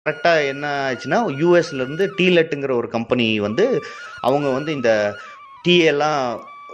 கரெக்டாக என்ன ஆச்சுன்னா யூஎஸ்ல இருந்து டீலெட்டுங்கிற ஒரு கம்பெனி வந்து அவங்க வந்து இந்த டீ எல்லாம்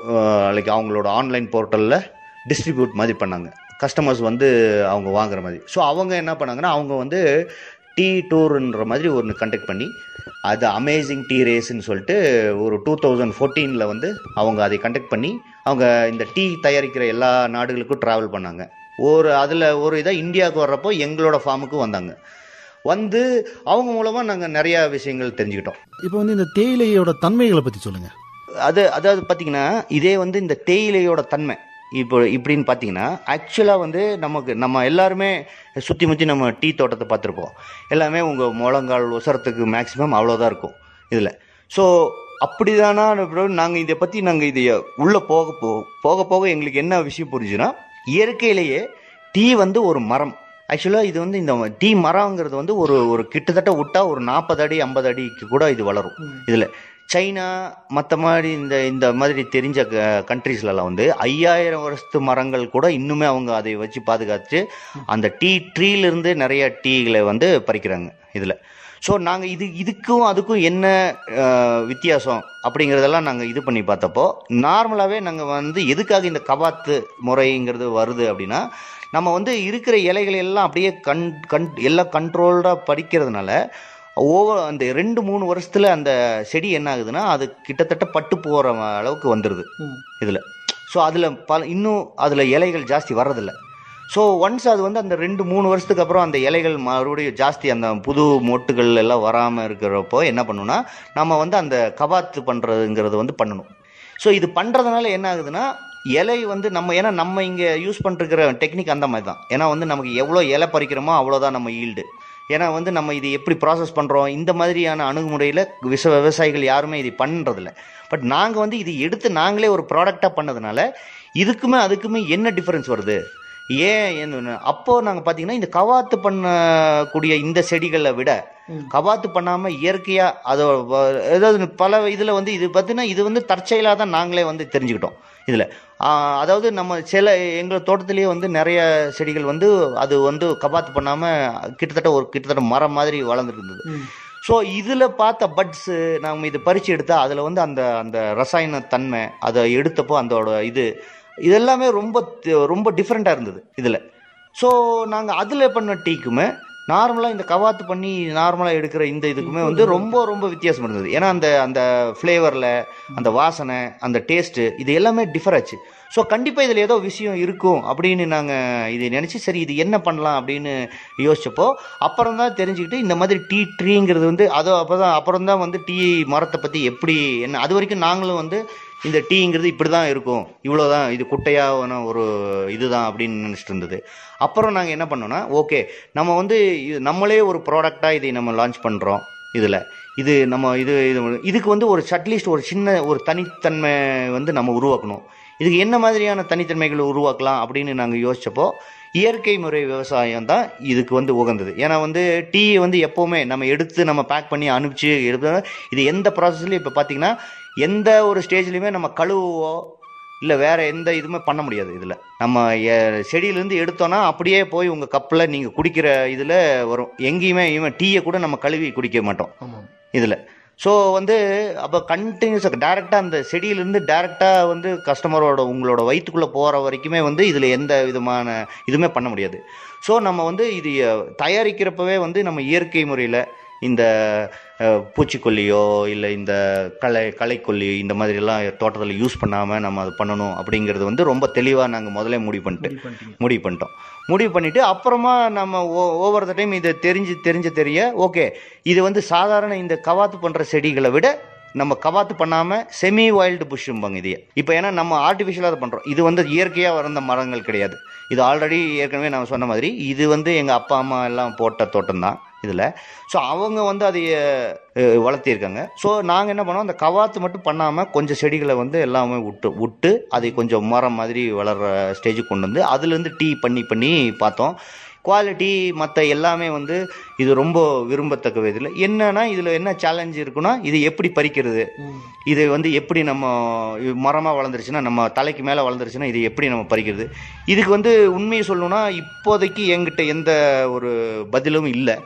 லைக் அவங்களோட ஆன்லைன் போர்ட்டலில் டிஸ்ட்ரிபியூட் மாதிரி பண்ணாங்க கஸ்டமர்ஸ் வந்து அவங்க வாங்குற மாதிரி ஸோ அவங்க என்ன பண்ணாங்கன்னா அவங்க வந்து டீ டூர்ன்ற மாதிரி ஒன்று கண்டக்ட் பண்ணி அது அமேசிங் டீ ரேஸ்ன்னு சொல்லிட்டு ஒரு டூ தௌசண்ட் ஃபோர்டீனில் வந்து அவங்க அதை கண்டக்ட் பண்ணி அவங்க இந்த டீ தயாரிக்கிற எல்லா நாடுகளுக்கும் ட்ராவல் பண்ணாங்க ஒரு அதில் ஒரு இதாக இந்தியாவுக்கு வர்றப்போ எங்களோட ஃபார்முக்கு வந்தாங்க வந்து அவங்க மூலமாக நாங்கள் நிறையா விஷயங்கள் தெரிஞ்சுக்கிட்டோம் இப்போ வந்து இந்த தேயிலையோட தன்மைகளை பற்றி சொல்லுங்க அது அதாவது பார்த்தீங்கன்னா இதே வந்து இந்த தேயிலையோட தன்மை இப்போ இப்படின்னு பார்த்தீங்கன்னா ஆக்சுவலாக வந்து நமக்கு நம்ம எல்லாருமே சுற்றி முற்றி நம்ம டீ தோட்டத்தை பார்த்துருப்போம் எல்லாமே உங்கள் முழங்கால் உசரத்துக்கு மேக்ஸிமம் அவ்வளோதான் இருக்கும் இதில் ஸோ அப்படிதானா நாங்கள் இதை பற்றி நாங்கள் இதை உள்ளே போக போ போக போக எங்களுக்கு என்ன விஷயம் புரிஞ்சுன்னா இயற்கையிலேயே டீ வந்து ஒரு மரம் ஆக்சுவலாக இது வந்து இந்த டீ மரங்கிறது வந்து ஒரு ஒரு கிட்டத்தட்ட விட்டா ஒரு நாற்பது அடி ஐம்பது அடிக்கு கூட இது வளரும் இதில் சைனா மற்ற மாதிரி இந்த இந்த மாதிரி தெரிஞ்ச கண்ட்ரீஸ்லலாம் வந்து ஐயாயிரம் வருஷத்து மரங்கள் கூட இன்னுமே அவங்க அதை வச்சு பாதுகாத்து அந்த டீ ட்ரீலேருந்து நிறைய டீகளை வந்து பறிக்கிறாங்க இதில் ஸோ நாங்கள் இது இதுக்கும் அதுக்கும் என்ன அஹ், வித்தியாசம் அப்படிங்கிறதெல்லாம் நாங்கள் இது பண்ணி பார்த்தப்போ நார்மலாகவே நாங்கள் வந்து எதுக்காக இந்த கவாத்து முறைங்கிறது வருது அப்படின்னா நம்ம வந்து இருக்கிற இலைகளை எல்லாம் அப்படியே கண் கண் எல்லாம் கண்ட்ரோல்டாக பறிக்கிறதுனால ஓவர் அந்த ரெண்டு மூணு வருஷத்துல அந்த செடி என்ன ஆகுதுன்னா அது கிட்டத்தட்ட பட்டு போகிற அளவுக்கு வந்துடுது இதில் ஸோ அதில் பல இன்னும் அதில் இலைகள் ஜாஸ்தி வர்றதில்ல ஸோ ஒன்ஸ் அது வந்து அந்த ரெண்டு மூணு வருஷத்துக்கு அப்புறம் அந்த இலைகள் மறுபடியும் ஜாஸ்தி அந்த புது மொட்டுகள் எல்லாம் வராமல் இருக்கிறப்போ என்ன பண்ணணும்னா நம்ம வந்து அந்த கவாத்து பண்ணுறதுங்கிறது வந்து பண்ணணும் ஸோ இது பண்ணுறதுனால என்ன ஆகுதுன்னா இலை வந்து நம்ம ஏன்னா நம்ம இங்கே யூஸ் பண்ணிருக்கிற டெக்னிக் அந்த மாதிரி தான் ஏன்னா வந்து நமக்கு எவ்வளோ இலை பறிக்கிறோமோ அவ்வளோதான் நம்ம ஈல்டு ஏன்னா வந்து நம்ம இது எப்படி ப்ராசஸ் பண்ணுறோம் இந்த மாதிரியான அணுகுமுறையில் விச விவசாயிகள் யாருமே இது பண்ணுறதில்ல பட் நாங்கள் வந்து இது எடுத்து நாங்களே ஒரு ப்ராடக்டாக பண்ணதுனால இதுக்குமே அதுக்குமே என்ன டிஃபரன்ஸ் வருது ஏன் என்ன அப்போ நாங்கள் பார்த்தீங்கன்னா இந்த கவாத்து பண்ணக்கூடிய இந்த செடிகளை விட கவாத்து பண்ணாமல் இயற்கையாக அதை வ- ஏதாவது பல இதில் வந்து இது பார்த்தீங்கன்னா இது வந்து தற்செயலாக தான் நாங்களே வந்து தெரிஞ்சுக்கிட்டோம் இதில் அதாவது நம்ம சில எங்கள் தோட்டத்திலேயே வந்து நிறைய செடிகள் வந்து அது வந்து கபாத்து பண்ணாமல் கிட்டத்தட்ட ஒரு கிட்டத்தட்ட மரம் மாதிரி வளர்ந்துட்டு இருந்தது ஸோ இதில் பார்த்த பட்ஸு நம்ம இது பறித்து எடுத்தால் அதில் வந்து அந்த அந்த ரசாயன தன்மை அதை எடுத்தப்போ அதோட இது இதெல்லாமே ரொம்ப தி- ரொம்ப டிஃப்ரெண்ட்டாக இருந்தது இதில் ஸோ நாங்கள் அதில் பண்ண டீக்குமே நார்மலாக இந்த கவாத்து பண்ணி நார்மலாக எடுக்கிற இந்த இதுக்குமே வந்து ரொம்ப ரொம்ப வித்தியாசம் இருந்தது ஏன்னா அந்த அந்த ஃப்ளேவரில் அந்த வாசனை அந்த டேஸ்ட்டு இது எல்லாமே டிஃபர் ஆச்சு ஸோ கண்டிப்பாக இதில் ஏதோ விஷயம் இருக்கும் அப்படின்னு நாங்கள் இது நினச்சி சரி இது என்ன பண்ணலாம் அப்படின்னு யோசிச்சப்போ அப்புறம் தான் தெரிஞ்சுக்கிட்டு இந்த மாதிரி டீ ட்ரீங்கிறது வந்து அதோ அப்போ தான் அப்புறம் தான் வந்து டீ மரத்தை பற்றி எப்படி என்ன அது வரைக்கும் நாங்களும் வந்து இந்த டீங்கிறது இப்படி தான் இருக்கும் இவ்வளோதான் இது குட்டையான ஒரு இதுதான் அப்படின்னு நினச்சிட்டு இருந்தது அப்புறம் நாங்கள் என்ன பண்ணோம்னா ஓகே நம்ம வந்து இது நம்மளே ஒரு ப்ராடக்டாக இதை நம்ம லான்ச் பண்ணுறோம் இதில் இது நம்ம இது இது இதுக்கு வந்து ஒரு அட்லீஸ்ட் ஒரு சின்ன ஒரு தனித்தன்மை வந்து நம்ம உருவாக்கணும் இதுக்கு என்ன மாதிரியான தனித்தன்மைகளை உருவாக்கலாம் அப்படின்னு நாங்கள் யோசிச்சப்போ இயற்கை முறை விவசாயம் தான் இதுக்கு வந்து உகந்தது ஏன்னா வந்து டீ வந்து எப்போவுமே நம்ம எடுத்து நம்ம பேக் பண்ணி அனுப்பிச்சு எடுத்து இது எந்த ப்ராசஸ்லையும் இப்போ பார்த்தீங்கன்னா எந்த ஒரு ஸ்டேஜ்லையுமே நம்ம கழுவோ இல்லை வேற எந்த இதுவுமே பண்ண முடியாது இதில் நம்ம எ- செடியிலேருந்து எடுத்தோன்னா அப்படியே போய் உங்கள் கப்பில் நீங்கள் குடிக்கிற இதில் வரும் எங்கேயுமே இவன் டீயை கூட நம்ம கழுவி குடிக்க மாட்டோம் இதில் ஸோ வந்து அப்போ கண்டினியூஸாக டேரெக்டாக அந்த செடியிலேருந்து டேரெக்டாக வந்து கஸ்டமரோட உங்களோட வயிற்றுக்குள்ளே போகிற வரைக்குமே வந்து இதில் எந்த விதமான இதுவுமே பண்ண முடியாது ஸோ நம்ம வந்து இது அஹ், தயாரிக்கிறப்பவே வந்து நம்ம இயற்கை முறையில் இந்த அஹ், பூச்சிக்கொல்லியோ இல்லை இந்த களை களைக்கொல்லி இந்த மாதிரிலாம் தோட்டத்தில் யூஸ் பண்ணாமல் நம்ம அது பண்ணணும் அப்படிங்கிறது வந்து ரொம்ப தெளிவாக நாங்கள் முதல்ல முடிவு பண்ணிட்டு முடிவு பண்ணிட்டோம் முடிவு பண்ணிட்டு அப்புறமா நம்ம ஓவர் த டைம் இதை தெரிஞ்சு தெரிஞ்சு தெரிய ஓகே இது வந்து சாதாரண இந்த கவாத்து பண்ற செடிகளை விட நம்ம கவாத்து பண்ணாம செமி வைல்டு புஷ்ம்பாங்க இதையே இப்போ ஏன்னா நம்ம ஆர்டிஃபிஷியலாக அதை பண்றோம் இது வந்து இயற்கையாக வளர்ந்த மரங்கள் கிடையாது இது ஆல்ரெடி ஏற்கனவே நான் சொன்ன மாதிரி இது வந்து எங்க அப்பா அம்மா எல்லாம் போட்ட தோட்டம் தான் இதில் ஸோ அவங்க வந்து அதை அஹ், வளர்த்திருக்காங்க ஸோ நாங்கள் என்ன பண்ணோம் அந்த கவாத்து மட்டும் பண்ணாமல் கொஞ்சம் செடிகளை வந்து எல்லாமே விட்டு விட்டு அதை கொஞ்சம் மரம் மாதிரி வளர்கிற ஸ்டேஜுக்கு கொண்டு வந்து அதுலேருந்து டீ பண்ணி பண்ணி பார்த்தோம் குவாலிட்டி மற்ற எல்லாமே வந்து இது ரொம்ப விரும்பத்தக்க இதில் என்னன்னா இதில் என்ன சேலஞ்ச் இருக்குன்னா இது எப்படி பறிக்கிறது இது வந்து எப்படி நம்ம மரமாக வளர்ந்துருச்சுன்னா நம்ம தலைக்கு மேலே வளர்ந்துருச்சுன்னா இது எப்படி நம்ம பறிக்கிறது இதுக்கு வந்து உண்மையை சொல்லணும்னா இப்போதைக்கு என்கிட்ட எந்த ஒரு பதிலும் இல்லை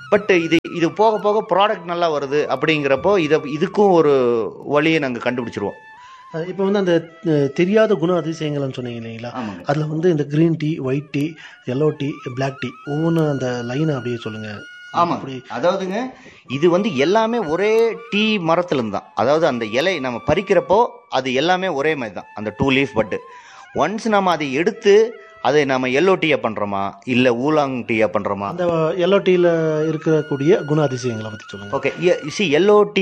பட் இது இது போக போக ப்ராடக்ட் நல்லா வருது அப்படிங்கிறப்போ இதை இதுக்கும் ஒரு வழியை நாங்கள் கண்டுபிடிச்சிருவோம் இப்போ வந்து அந்த அஹ், தெரியாத குண அதிசயங்கள்னு சொன்னீங்க இல்லைங்களா ஆமாங்க அதில் வந்து இந்த green tea white tea yellow tea black tea ஒவ்வொன்றும் அந்த லைனை அப்படியே சொல்லுங்க ஆமாங்க அப்படி அதாவதுங்க இது வந்து எல்லாமே ஒரே டீ மரத்துல இருந்து தான் அதாவது அந்த இலை நம்ம பறிக்கிறப்போ அது எல்லாமே ஒரே மாதிரி தான் அந்த டூ லீஃப் பட்டு ஒன்ஸ் நம்ம அதை எடுத்து அதை நம்ம எல்லோ டீயா பண்றோமா இல்ல ஊலாங் டீயா பண்றோமா அந்த எல்லோ டீயில் இருக்கக்கூடிய குண அதிசயங்களை பற்றி சொல்லுங்க ஓகே சி எல்லோ டீ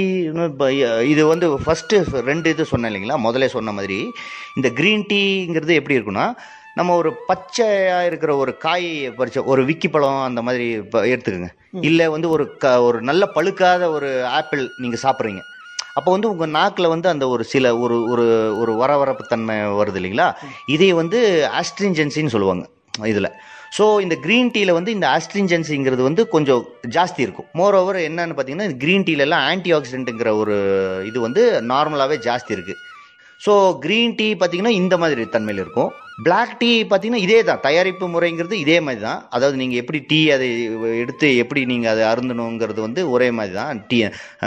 இது வந்து ஃபர்ஸ்ட் ரெண்டு இது சொன்னேன் இல்லைங்களா முதல்ல சொன்ன மாதிரி இந்த கிரீன் டீங்கிறது எப்படி இருக்குன்னா நம்ம ஒரு பச்சையா இருக்கிற ஒரு காய் பறிச்ச ஒரு விக்கி பழம் அந்த மாதிரி இப்ப எடுத்துக்கோங்க இல்ல வந்து ஒரு க ஒரு நல்ல பழுக்காத ஒரு ஆப்பிள் நீங்க சாப்பிட்றீங்க அப்போ வந்து உங்க நாக்குல வந்து அந்த ஒரு சில ஒரு ஒரு ஒரு வரவரப்பு தன்மை வருது இல்லைங்களா இதை வந்து ஆஸ்ட்ரிஞ்சன்சின்னு சொல்லுவாங்க இதுல ஸோ இந்த க்ரீன் டீல வந்து இந்த ஆஸ்ட்ரிஞ்சன்சிங்கிறது வந்து கொஞ்சம் ஜாஸ்தி இருக்கும் மோர் ஓவர் என்னன்னு பார்த்தீங்கன்னா இந்த க்ரீன் டீல எல்லாம் ஆன்டி ஆக்சிடென்ட்டுங்கிற ஒரு இது வந்து நார்மலாகவே ஜாஸ்தி இருக்கு ஸோ க்ரீன் டீ பார்த்தீங்கன்னா இந்த மாதிரி தன்மையில் இருக்கும் Black டீ பார்த்தீங்கன்னா இதே தான் தயாரிப்பு முறைங்கிறது இதே மாதிரி தான் அதாவது நீங்கள் எப்படி டீ அதை எடுத்து எப்படி நீங்கள் அதை அருந்தணுங்கிறது வந்து ஒரே மாதிரி தான் டீ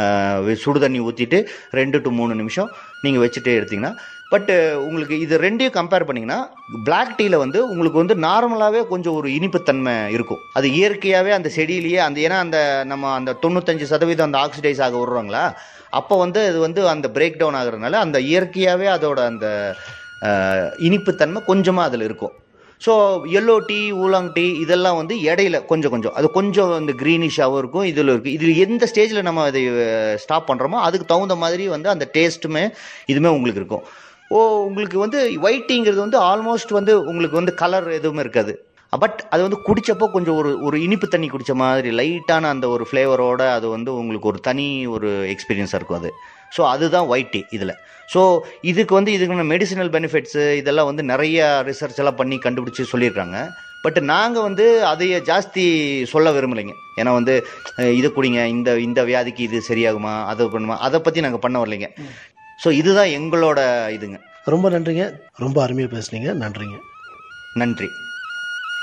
சுடு தண்ணி ஊற்றிட்டு ரெண்டு டு மூணு நிமிஷம் நீங்கள் வச்சுட்டு எடுத்தீங்கன்னா பட் உங்களுக்கு இது ரெண்டையும் கம்பேர் பண்ணிங்கன்னா Black டீயில் வந்து உங்களுக்கு வந்து நார்மலாகவே கொஞ்சம் ஒரு இனிப்புத்தன்மை இருக்கும் அது இயற்கையாகவே அந்த செடியிலேயே அந்த ஏன்னா அந்த நம்ம அந்த தொண்ணூத்தஞ்சு சதவீதம் அந்த ஆக்சிடைஸ் ஆக விடுறாங்களா அப்போ வந்து அது வந்து அந்த பிரேக் டவுன் ஆகுறதுனால அந்த இயற்கையாகவே அதோட அந்த அஹ், இனிப்புத்தன்மை கொஞ்சமாக அதில் இருக்கும் so yellow tea oolong tea இதெல்லாம் வந்து இடையில கொஞ்சம் கொஞ்சம் அது கொஞ்சம் இந்த க்ரீனிஷாகவும் இருக்கும் இதில் இருக்குது இதில் எந்த ஸ்டேஜில் நம்ம அதை ஸ்டாப் பண்ணுறோமோ அதுக்கு தகுந்த மாதிரி வந்து அந்த டேஸ்ட்டுமே இதுவுமே உங்களுக்கு இருக்கும் ஓ உங்களுக்கு வந்து ஒயிட் டீங்கிறது வந்து ஆல்மோஸ்ட் வந்து உங்களுக்கு வந்து கலர் எதுவுமே இருக்காது பட் அது வந்து குடிச்சப்போ கொஞ்சம் ஒரு ஒரு இனிப்பு தண்ணி குடிச்ச மாதிரி லைட்டான அந்த ஒரு ஃப்ளேவரோட அது வந்து உங்களுக்கு ஒரு தனி ஒரு எக்ஸ்பீரியன்ஸாக இருக்கும் அது ஸோ அதுதான் ஒயிட் டீ இதில் ஸோ இதுக்கு வந்து இதுக்கு மெடிசினல் பெனிஃபிட்ஸு இதெல்லாம் வந்து நிறைய ரிசர்ச் எல்லாம் பண்ணி கண்டுபிடிச்சி சொல்லியிருக்காங்க பட் நாங்கள் வந்து அதைய ஜாஸ்தி சொல்ல விரும்பலைங்க ஏன்னா வந்து அஹ், இதை குடிங்க இந்த இந்த வியாதிக்கு இது சரியாகுமா அதை பண்ணுமா அதை பற்றி நாங்கள் பண்ண வரலைங்க ஸோ இதுதான் எங்களோட இதுங்க ரொம்ப நன்றிங்க ரொம்ப அருமையாக பேசுனீங்க நன்றிங்க நன்றி